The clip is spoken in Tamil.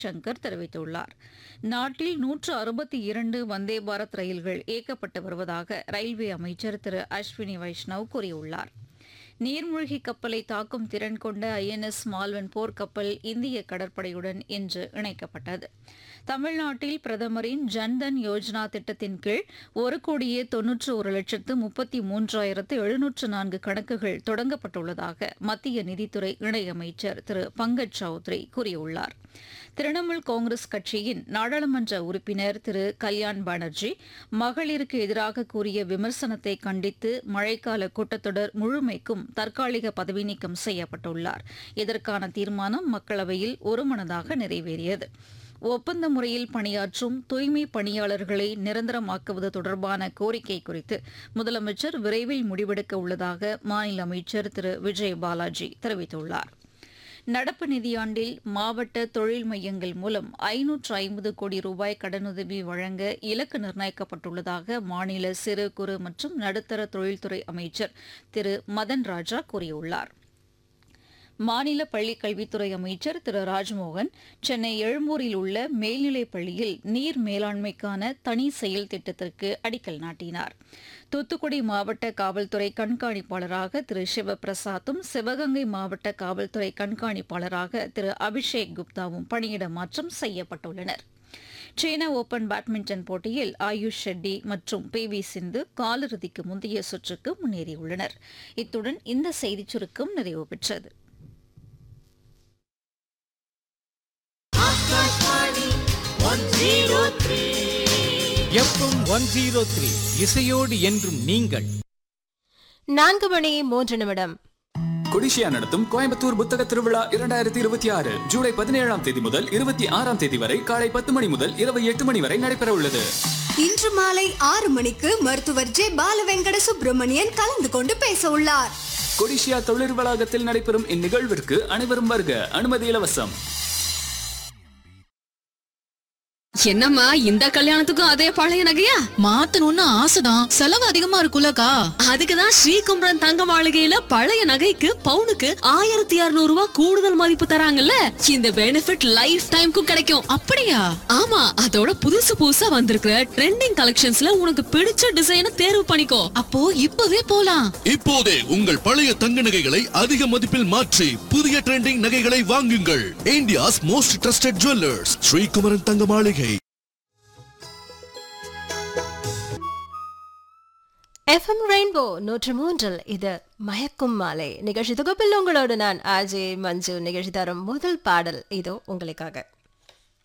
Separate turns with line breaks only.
சங்கர் தெரிவித்துள்ளார் நாட்டில் நூற்று அறுபத்தி இரண்டு வந்தே பாரத் ரயில்கள் இயக்கப்பட்டு வருவதாக ரயில்வே அமைச்சர் திரு அஸ்வினி வைஷ்ணவ் கூறியுள்ளார் நீர்மூழ்கி கப்பலை தாக்கும் திறன் கொண்ட ஐஎன்எஸ் மால்வன் போர்க்கப்பல் இந்திய கடற்படையுடன் இன்று இணைக்கப்பட்டது தமிழ்நாட்டில் பிரதமரின் ஜன்தன் யோஜனா திட்டத்தின் கீழ் ஒரு கோடியே தொன்னூற்று ஒரு லட்சத்து முப்பத்தி மூன்றாயிரத்து எழுநூற்று நான்கு கணக்குகள் தொடங்கப்பட்டுள்ளதாக மத்திய நிதித்துறை இணையமைச்சர் திரு பங்கஜ் சௌத்ரி கூறியுள்ளார் திரிணாமுல் காங்கிரஸ் கட்சியின் நாடாளுமன்ற உறுப்பினர் திரு கல்யாண் பானர்ஜி மகளிருக்கு எதிராக கூறிய விமர்சனத்தை கண்டித்து மழைக்கால கூட்டத்தொடர் முழுமைக்கும் தற்காலிக பதவி நீக்கம் செய்யப்பட்டுள்ளார் இதற்கான தீர்மானம் மக்களவையில் ஒருமனதாக நிறைவேறியது ஒப்பந்த முறையில் பணியாற்றும் தூய்மை பணியாளர்களை நிரந்தரமாக்குவது தொடர்பான கோரிக்கை குறித்து முதலமைச்சர் விரைவில் முடிவெடுக்க உள்ளதாக மாநில அமைச்சர் திரு விஜய் பாலாஜி தெரிவித்துள்ளார் நடப்பு நிதியாண்டில் மாவட்ட தொழில் மையங்கள் மூலம் ஐநூற்று ஐம்பது கோடி ரூபாய் கடனுதவி வழங்க இலக்கு நிர்ணயிக்கப்பட்டுள்ளதாக மாநில சிறு குறு மற்றும் நடுத்தர தொழில்துறை அமைச்சர் திரு மதன் ராஜா கூறியுள்ளார் மாநில பள்ளிக் கல்வித்துறை அமைச்சர் திரு ராஜ்மோகன் சென்னை எழும்பூரில் உள்ள மேல்நிலைப் பள்ளியில் நீர் மேலாண்மைக்கான தனி செயல் திட்டத்திற்கு அடிக்கல் நாட்டினார் தூத்துக்குடி மாவட்ட காவல்துறை கண்காணிப்பாளராக திரு சிவபிரசாத்தும் சிவகங்கை மாவட்ட காவல்துறை கண்காணிப்பாளராக திரு அபிஷேக் குப்தாவும் பணியிட மாற்றம் செய்யப்பட்டுள்ளனர் சீன ஓபன் பேட்மிண்டன் போட்டியில் ஆயுஷ் ஷெட்டி மற்றும் பி வி சிந்து காலிறுதிக்கு முந்தைய சுற்றுக்கு முன்னேறியுள்ளனர் இத்துடன் இந்த செய்திச் சுருக்கம் நிறைவு பெற்றது
எஃப்எம் ஒன் ஜீரோ த்ரீ இசையோடு என்றும் நீங்கள்
நான்கு மணி மூன்று நிமிடம்
கொடிஷியா நடத்தும் கோயம்புத்தூர் புத்தக திருவிழா இரண்டாயிரத்தி இருபத்தி ஆறு ஜூலை பதினேழாம் தேதி முதல் இருபத்தி ஆறாம் தேதி வரை காலை பத்து மணி முதல் இரவு எட்டு மணி வரை நடைபெற உள்ளது
இன்று மாலை ஆறு மணிக்கு மருத்துவர் ஜே பாலவெங்கட சுப்பிரமணியன் கலந்து கொண்டு பேச உள்ளார்
கொடிஷியா தொழில் வளாகத்தில் நடைபெறும் இந்நிகழ்விற்கு அனைவரும் வருக அனுமதி இலவசம்
என்னம்மா இந்த கல்யாணத்துக்கும் அதே பழைய நகையா
மாத்தணும்னு ஆசைதான் செலவு அதிகமா இருக்குல்லக்கா
அதுக்குதான் ஸ்ரீகும்பரன் தங்க மாளிகையில பழைய நகைக்கு பவுனுக்கு ஆயிரத்தி இருநூறு ரூபாய் கூடுதல் மதிப்பு தராங்கல்ல இந்த பெனிஃபிட் லைஃப் டைம்க்கும் கிடைக்கும்
அப்படியா
ஆமா அதோட புதுசு புதுசா வந்திருக்கிற ட்ரெண்டிங் கலெக்ஷன்ஸ்ல உனக்கு பிடிச்ச டிசைனை தேர்வு பண்ணிக்கோ
அப்போ இப்பவே போலாம்
இப்போதே உங்கள் பழைய தங்க நகைகளை அதிக மதிப்பில் மாற்றி புதிய ட்ரெண்டிங் நகைகளை வாங்குங்கள் India's most trusted jewellers Sreekumaran Thanga Maligai
FM rainbow நூற்று மூன்றில் இது மயக்கும் மாலை நிகழ்ச்சி தொகுப்பில் உங்களோடு நான் ஆஜே மஞ்சு நிகழ்ச்சி தரும் முதல் பாடல் இதோ உங்களுக்காக